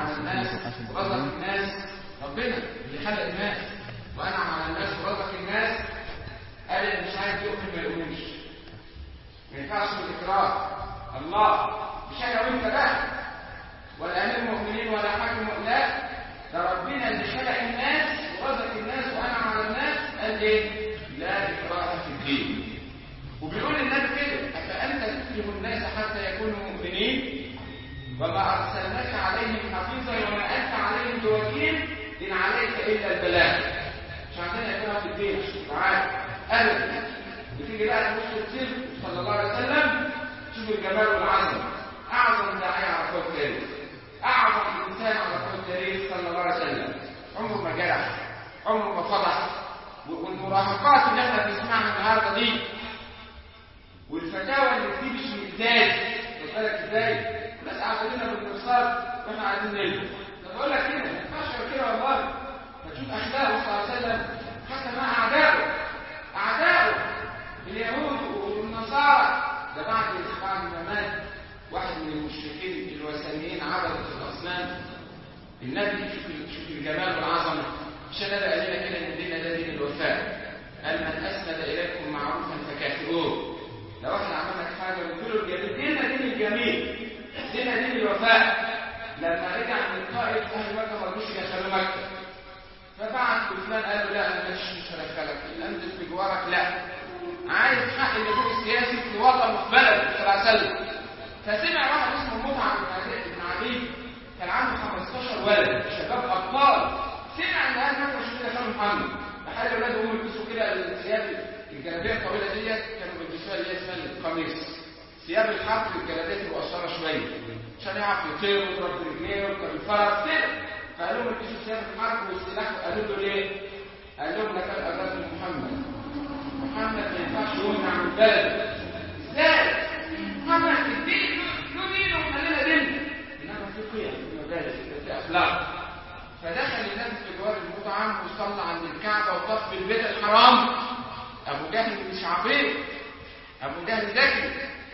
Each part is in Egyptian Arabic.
على الناس ورزق الناس ربنا اللي خلق الناس وانعم على الناس ورزق الناس قال اللي مش عايز يؤمن ما يؤمنش ما ينفعش بالاكراه الله مش انا وانت بقى ولا امير المؤمنين ولا حاكم لا ده ربنا اللي خلق الناس ورزق الناس وانعم على الناس قال ايه لا اكراه في الدين وبيقول النبي كده افانت تكره الناس حتى يكونوا مؤمنين وما ارسلناك عليهم حفيظا وما انت عليهم بوكيل ان عليك الا البلاغ مش عندنا اكراه في الدين تعال ابدا بتيجي بقى تبص السر صلى الله عليه وسلم شوف الجمال والعظمه اعظم داعيه على قول التاريخ اعظم انسان على قول التاريخ صلى الله عليه وسلم عمره ما جرح عمره ما فضح والمراهقات اللي احنا بنسمعها النهارده دي والفتاوى اللي بتيجي مش من ازاي خد بالك ازاي الناس قاعدين بالمرصاد واحنا عايزين نلبس طب اقول لك كده ما ينفعش كده والله فتشوف اخلاقه صلى الله عليه وسلم حتى مع اعدائه اعدائه اليهود والنصارى ده بعد بعد ما مات واحد من المشركين الوثنيين عبدة الاصنام النبي شوف شوف الجمال والعظمه مش انا قال لنا كده ان ديننا ده دين الوفاء قال من اسند اليكم معروفا فكافئوه لو احنا عملنا حاجه قلت له الجميل ديننا دين الجميل ديننا دين الوفاء لما رجع من الطائف اهل مكه ما رضوش يدخلوا مكه فبعت فلان قال له لا انا مش مش هدخلك انزل في جوارك لا عايز حق النفوذ السياسي في وطن في بلد صلى الله عليه وسلم فسمع واحد اسمه مطعم بن عدي كان عنده 15 ولد شباب ابطال سمع ان اهل مكه مش كده كانوا محمد لحد اولاده هم يلبسوا كده الثياب الجلابيه الطويله ديت كانوا بيلبسوها اللي هي اسمها القميص ثياب الحرب الجلابيه تبقى قصيره شويه عشان يعرف يطير ويضرب برجليه ويركب الفرس كده فقالوا له البسوا ثياب الحرب والسلاح قالوا له ليه؟ قال لهم لك الاذان محمد محمد ما ينفعش يمنع من البلد ازاي؟ محمد الدين له دين واحنا لنا دين انما في قيم في مبادئ في اخلاق فدخل الناس في جوار المطعم وصلى عند الكعبه وطف البيت الحرام ابو جهل مش عبيط ابو جهل ذكي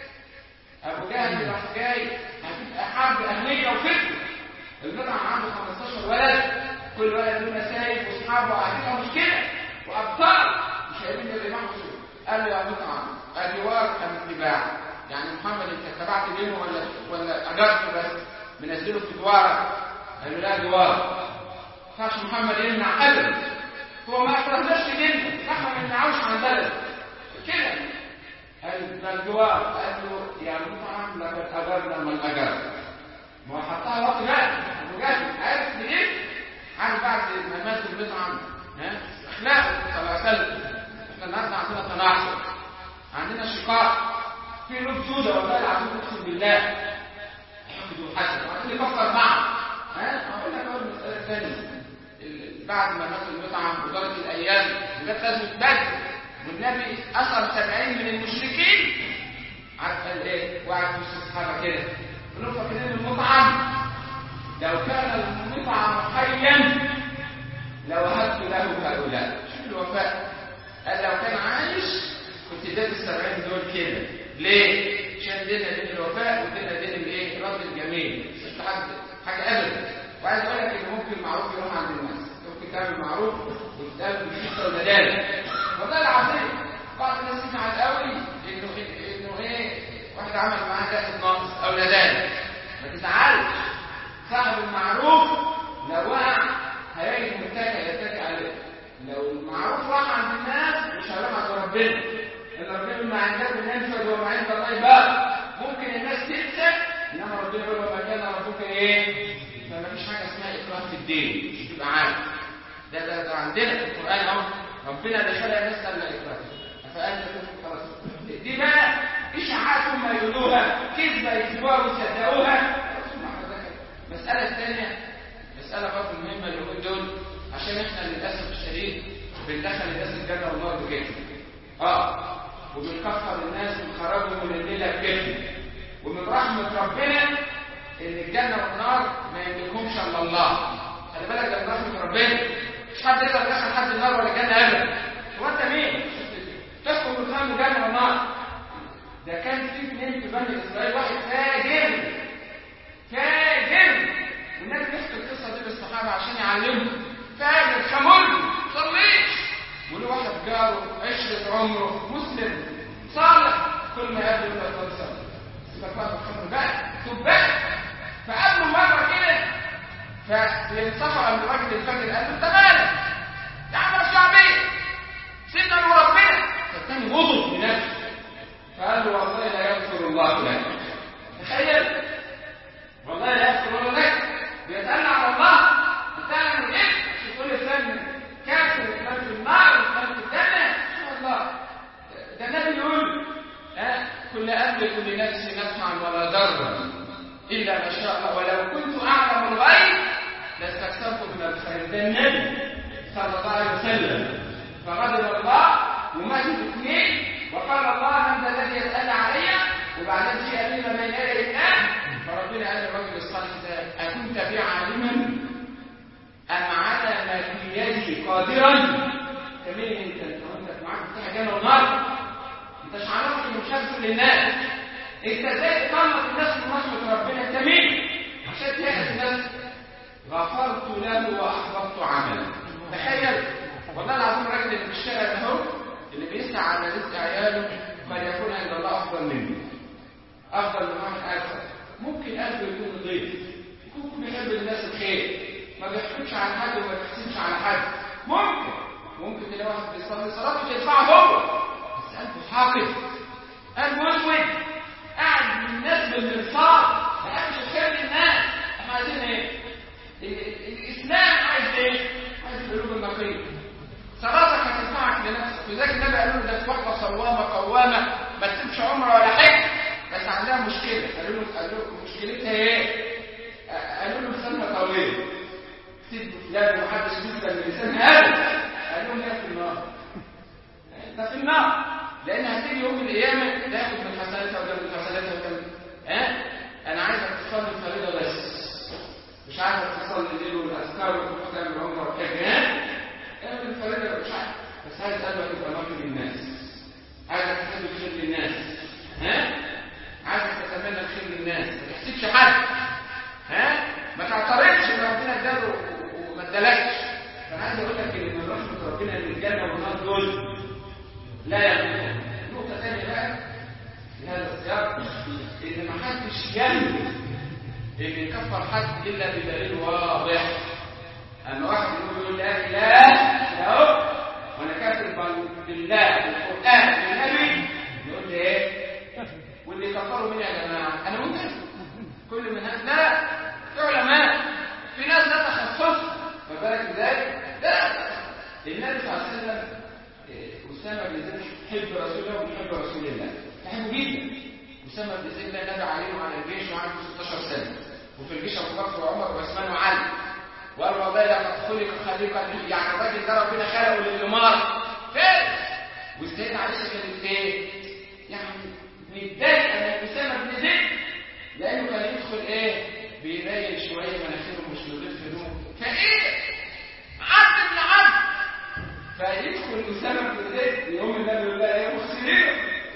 ابو جهل راح جاي هتبقى حرب اهليه وفتنه المطعم عنده 15 ولد كل ولد له مسايب واصحابه وهتبقى مشكله وابطال مش هيبين اللي معه قال له يا مطعم الجوار ام اتباع يعني محمد انت اتبعت منه ولا ولا اجرته بس منزله في جوارك قال له لا جوار ما محمد يمنع ابدا هو ما اكرهناش منه احنا ما نمنعوش عن بلد كده قال ده الجوار قال له يا مطعم لقد اجرنا من اجر ما هو حطها وقت بقى مجاهد عارف ليه؟ عارف بعد ما مات المطعم ها اخلاقه صلى الله عليه وسلم احنا النهارده عندنا تناحر عندنا شقاق في قلوب سودة والله العظيم اقسم بالله حقد وحسد وعايزين نفكر معه ها اقول لك اول مساله ثانيه بعد ما مات المطعم ودارت الايام وجت غزوه بدر والنبي اثر سبعين من المشركين عارف قال ايه؟ وقعد في وسط الصحابه كده يقولوا فاكرين المطعم لو كان المطعم حيا لوهبت له هؤلاء شوف الوفاء قال لو كان عايش كنت اديت السبعين دول كده ليه؟ عشان دينا دين الوفاء ودينا دين الايه؟ رد الجميل مش حاجه حاجه ابدا وعايز اقول لك ان ممكن المعروف يروح عند الناس ممكن تعمل معروف وتتقابل بشيء ولا لا والله العظيم بعض الناس تزعل قوي انه انه ايه واحد عمل معاه داخل ناقص او ندان ما تزعلش صاحب المعروف لو وقع هيجي متكئ يتكئ عليه لو المعروف راح عند الناس مش هيروح عند ربنا ان ربنا ما عندكم ينفذ وما عند الله يبقى ممكن الناس تنسى انما ربنا يقول وما كان ربك ايه فما فيش حاجه اسمها اكراه في الدين مش تبقى عارف ده ده, ده عندنا في القران اهو ربنا ده خلق الناس قبل اكراه فانت تكون خلاص دي بقى اشاعات هم يقولوها كذبه يكذبوها ويصدقوها المساله الثانيه مساله برضه مهمه اليومين دول عشان احنا للاسف الشديد بندخل الناس الجنه والنار بكده اه وبنكفر الناس ونخرجهم من الليله بكده ومن رحمه ربنا ان الجنه والنار ما يملكهمش الا الله خلي بالك ده من رحمه ربنا مش حد يقدر يدخل حد النار ولا الجنه ابدا هو انت مين؟ تحكم بالخمر الجنه والنار ده كان في اثنين في بني اسرائيل واحد فاجر فاجر والنبي بيحكي بيعلمه فاجر خمر صليش وله واحد جاره عشرة عمره مسلم صالح كل ما يقابل يقول لك الله يصلي سيبك بقى من الخمر بقى توب بقى فقابله مرة كده فبينصحوا عند راجل الفجر قال له انت مالك يا عم الشعبية سيبنا من ربنا فالتاني غضب بنفسه فقال له والله لا يغفر الله لك تخيل والله لا يغفر الله لك بيتألى على الله بتعمل من ايه مش تقول فلان كافر وفلان في النار وفلان في الجنة سبحان الله ده النبي يقول ها كل املك لنفسي نفعا ولا ضرا الا ما شاء الله ولو كنت اعلم الغيب لاستكثرت من الخير ده النبي صلى الله عليه وسلم فغضب الله ومجد اثنين وقال الله من ذا الذي يسال علي وبعدين جاء بما بين يدي الله فربنا قال للرجل الصالح ده اكنت بي عالما ام على ما في يدي قادرا كمين انت انت عندك معاك بتاع جنه ونار انت مش عارف انه مش هتقول للناس انت ازاي تطلق الناس من رحمه ربنا انت مين عشان تلاقي الناس غفرت له واحبطت عمله تخيل والله العظيم الراجل اللي في الشارع ده اهو اللي بيسعى على رزق عياله فليكون عند الله افضل منه افضل من واحد اكثر ممكن قلبه يكون ضيف يكون بيحب الناس الخير ما بيحكمش على حد وما بيحسنش على حد ممكن ممكن تلاقي واحد بيصلي صلاته تدفعه هو بس قلبه حاقد قلبه اسود قاعد من الناس بالمرصاد ما بيحبش الخير للناس احنا عايزين ايه؟ الاسلام عايز ايه؟ عايز القلوب النقيه صلاتك هتنفعك لنفسك لذلك النبي قالوا له ده في واحده صوامه قوامه ما تسيبش عمره ولا حج بس عندها مشكله قالوا له قالوا له مشكلتها ايه؟ قالوا له لسانها طويل سيد فلان ومحدش يسال من لسانها ابدا قالوا له هي في النار ده في النار لان هتيجي يوم القيامه تاخد من حسناتها وده من حسناتها وده ها انا عايزك تصلي الفريضه بس مش عايزك تصلي الليل والاذكار وتروح تعمل عمره وحج ها اعمل الفريضه مش عارف بس عايز قلبك يبقى نقي للناس عايزك تحب الخير للناس ها عايزك تتمنى الخير للناس ما تحسدش حد ها ما تعترضش ان ربنا اداله وما ادالكش فانا عايز اقول لك ان من رحمه ربنا ان الجنه والنار دول لا يغلبون نقطه ثانيه بقى في هذا السياق ان ما حدش يملك ان يكفر حد الا بدليل واضح ان واحد يقول لا اله الا هو وانا كافر بالله بالقران بالنبي يقول لي ايه واللي كفروا مني يا جماعه انا ممكن كل من هذا لا في علماء في ناس ده تخصص ما بالك ازاي لا النبي صلى الله عليه وسلم اسامه بن زيد يحب رسول الله ويحب رسول الله يحبه جدا اسامه بن زيد ده نبي عليه على الجيش وعنده 16 سنه وفي الجيش ابو بكر وعمر وعثمان وعلي وقال والله لقد خلق خليقا يعني الراجل ده ربنا خلقه للاماره فارس والسيدة عائشه كانت ايه؟ يعني متضايقه من اسامه بن زيد لانه كان يدخل ايه؟ بيبين شويه مناخيره مش نضيف هدومه فايه؟ عبد ابن عبد فيدخل اسامه بن زيد يوم النبي يقول لها ايه مغسلينه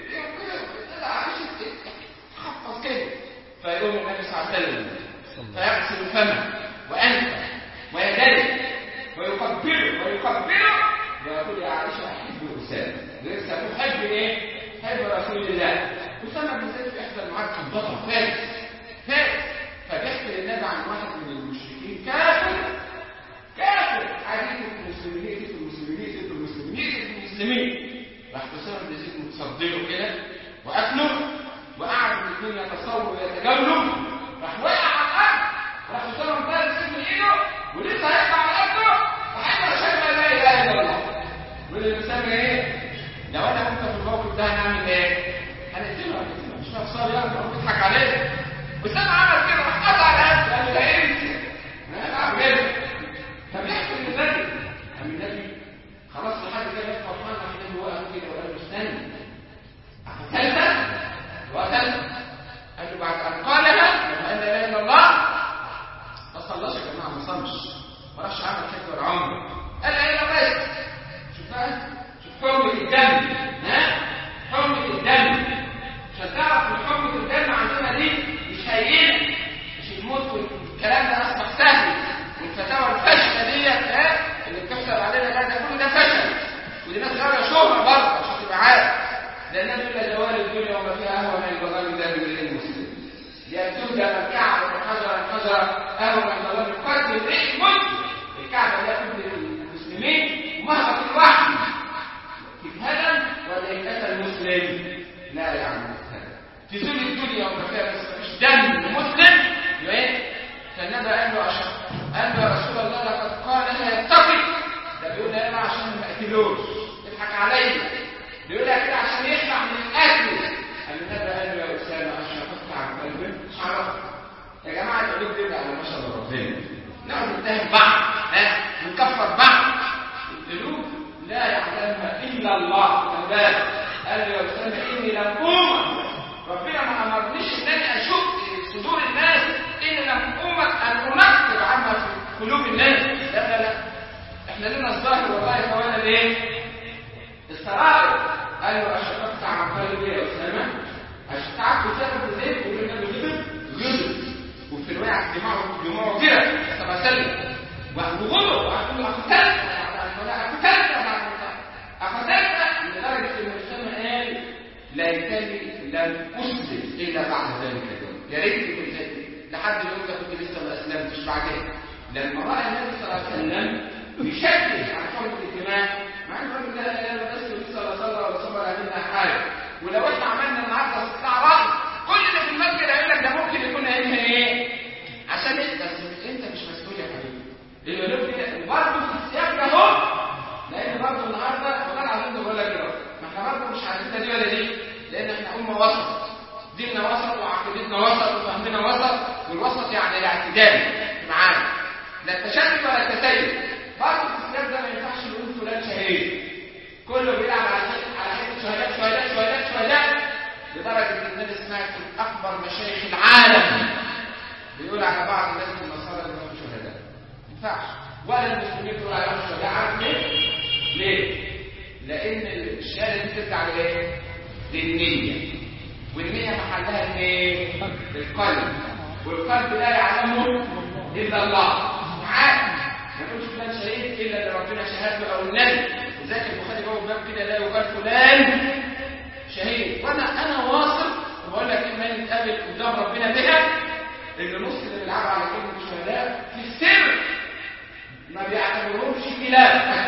عائشه تحفظ كده فيقوم النبي صلى الله عليه وسلم فيغسل فمه وانفه ويديه ويقبله ويقبله ويقول يا عائشه احب اسامه لسه محب ايه؟ حب رسول الله اسامه بن زيد في احدى المعارك كان بطل فارس فارس فبيحكي للنبي عن واحد من المشركين كافر كافر عادي المسلمين يقتل المسلمين يقتل المسلمين يقتل المسلمين راح اسامه بن زيد متصدره كده وقتله وقعد الاثنين يتصوروا ويتجولوا راح وقع على الارض راح اسامه مطلع السيف من ايده ولسه هيطلع على الارض وحتى اشهد ان لا اله الا الله والاسامه ايه؟ لو انا كنت في الموقف ده هنعمل ايه؟ هنقتله هنقتله مش نفسه يعني لو بيضحك عليه اسامه عمل كده راح قطع على قلبه قال له ده انت انا هعمل ايه؟ فبيحكي للنبي قام النبي خلاص لحد كده يبقى فرحان راح النبي وقف كده وقال له استنى قتلت وقتلت قال له بعد ان قالها لما قال لا اله الا الله ما صلاش يا جماعه ما صلش ما راحش عمل حج ولا عمره قال لا اله الا الله شوف بقى شوف حرمه الدم ها حرمه الدم عشان تعرف ان حرمه الدم عندنا دي مش هينه مش الموت والكلام ده اصبح سهل والفتاوى الفاشله دي ده النبي يقول زوال الدنيا وما فيها اهون عند الله من ذهب المسلم يأتون الكعبة حجرا حجرا اهون عند الله من قتل امرئ مسلم الكعبة دي كل المسلمين مهما كل واحد يتهدم ولا يتقتل مسلم لا يا عم تزول الدنيا وما فيها بس مفيش دم مسلم يبقى ايه فالنبي قال له أشهد قال له يا رسول الله لقد قال لا يتقي ده بيقول لي انا عشان ما اقتلوش يضحك عليا بيقول لك كده عشان يطلع من القتل قال له النبي قال له يا اسامه اشرفت عن قلبي عرفت يا جماعه القلوب دي على ما شاء الله ربنا نقعد نتهم بعض ها نكفر بعض القلوب لا يعلمها الا الله قال له يا اسامه اني لم اومن ربنا ما امرنيش ان انا اشك صدور الناس ان لم اومن ان انكر عما في قلوب الناس لا لا لا احنا لنا الظاهر والله يا اخوانا ليه السرائر قال له اشفقت عن قلبي يا اسامه اشتعت بسبب زيد ويقول له غضب غضب وفي الروايه دماغه دماغه كده صلى الله عليه وسلم وغضب وقال له اقتلت اقتلت اقتلت لدرجه ان اسامه قال ليتني لم اسلم الا بعد ذلك اليوم يا ريت كنت لحد اليوم ده كنت لسه ما اسلمتش بعدين لما راى النبي صلى الله عليه وسلم يشكل عن حرمه الدماء مع ان الراجل ده لا لا بس لسه لا صلى ولا صبر علينا حاجه ولو احنا عملنا النهارده استطاع راي كل اللي في المسجد هيقول لك ده ممكن يكون علمها ايه؟ عشان ايه؟ بس انت مش مسؤول يا حبيبي القلوب دي برضه في السياق ده اهو لان برضه النهارده والله العظيم بقول لك كده ما احنا برضه مش عايزين دي ولا دي لان احنا امه وسط ديننا وسط وعقيدتنا وسط وفهمنا وسط والوسط يعني الاعتدال معانا لا التشدد ولا التسيب برضه في السياق ده ما ينفعش نقول فلان شهيد كله بيلعب على على حته شهادات شهادات شهادات شهادات لدرجه ان النبي سمعت اكبر مشايخ العالم بيقول على بعض الناس النصارى انهم شهداء ما ينفعش ولا المسلمين بيقولوا عليهم شهداء عارف ليه؟ ليه؟ لان الشهاده دي ترجع لايه؟ للنيه والنيه محلها الايه؟ القلب والقلب لا يعلمه الا الله عارف ما يقولش فلان شهيد الا اللي ربنا شهد له او النبي لذلك البخاري جوه باب كده لا يقال فلان شهيد وانا انا واثق وبقول لك اما نتقابل قدام ربنا بها ان نص اللي بيلعبوا على كلمه الشهداء في السر ما بيعتبروهمش كلاب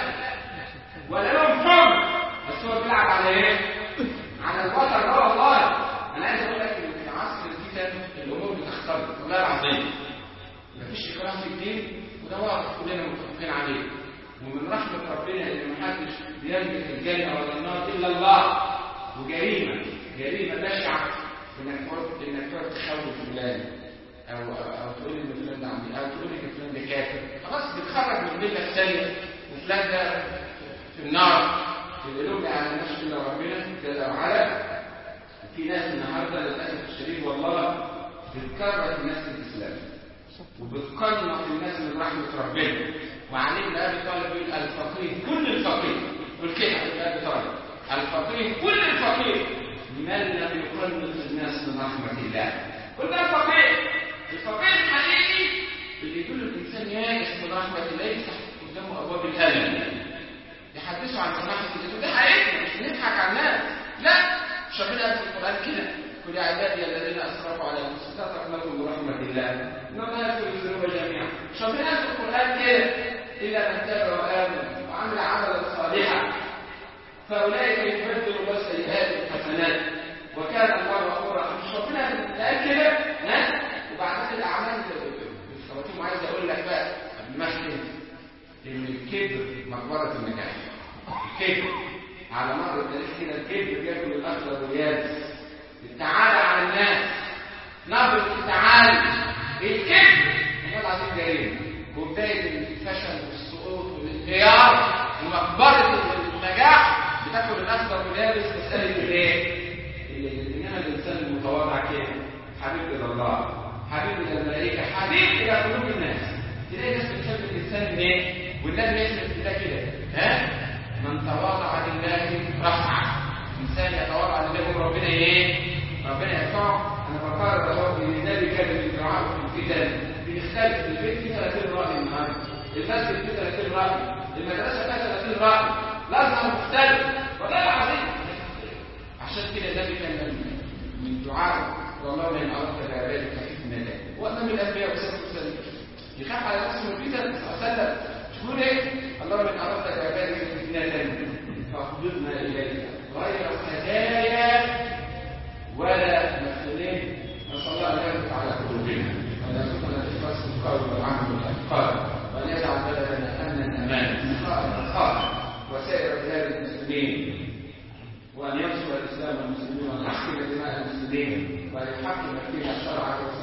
ولا لهم حب بس هو بيلعب على ايه؟ على الوتر ده والله انا عايز اقول لك ان في العصر الجديد الامور بتختلف والله العظيم مفيش اكراه في الدين وده واضح كلنا متفقين عليه ومن رحمه ربنا ان محدش بيملك الجنه ولا النار الا الله وجريمه جريمه بشعه انك تقعد انك تقعد تخوف فلان او او تقول ان فلان ده عمي او تقول ان فلان ده كافر خلاص بتخرج من المله الثانيه وفلان ده في النار القلوب على الناس الا ربنا جل وعلا في ناس النهارده للاسف الشديد والله بتكرر الناس الاسلام وبتقنط الناس من رحمه ربنا وعلي بن ابي طالب يقول الفقيه كل الفقيه قول كده علي بن ابي طالب الفقيه كل الفقيه من لم يقنط الناس من رحمه الله كل ده الفقيه الفقيه الحقيقي اللي يدل الانسان يائس من رحمه الله يفتح قدامه ابواب الالم يحدثوا عن سماحه الله ده حقيقي مش بنضحك على الناس لا مش ربنا قال في القران كده قل يا عبادي الذين اسرفوا على انفسهم لا تقنطوا من رحمه الله ان الله يغفر الذنوب جميعا مش ربنا قال في القران كده الا من تاب وامن وعمل عملا صالحا فاولئك يبدل الله السيئات حسنات وكان الله غفورا رحيما مش ربنا قال كده ها وبعدين الاعمال بالخواتيم عايز اقول لك بقى قبل ما اختم ان الكبر مقبره النجاح الكبر على مر التاريخ كده الكبر بياكل الاخضر واليابس التعالى على الناس نبره التعالي الكبر والله العظيم جريمه وبدايه الفشل والسقوط والانهيار ومقبره النجاح بتاكل الاخضر واليابس مساله الايه؟ انما الانسان المتواضع كده حبيب الى الله حبيب الى الملائكه حبيب الى قلوب الناس تلاقي ناس بتحب الانسان ايه؟ والنبي يثبت ده كده ها؟ من تواضع لله رفعه انسان يتواضع لله يقول ربنا ايه؟ ربنا يرفعه انا بقرر اهو ان النبي كان في الدعاء في الفتن بنختلف البيت فيه 30 راي النهارده المسجد فيه 30 راي المدرسه فيها 30 راي لازم مختلف والله العظيم عشان كده النبي كان من دعاء والله ان اردت بعبادك فتنه وأنا من الانبياء والسلام والسلام يخاف على نفسه من الفتن صلى الله عليه وسلم تقول ايه اللهم ان اردت بعبادك فتنه فاقبضنا اليك غير هدايا ولا مفتونين نسال الله ان يربط على قلوبنا وان يرزقنا الاخلاص في القول والعمل والافكار وان يجعل بلدنا امنا امانا سخاء رخاء وسائر بلاد المسلمين وأن ينصر الإسلام والمسلمين وأن يحكم دماء المسلمين وأن يحكم فيها شرعك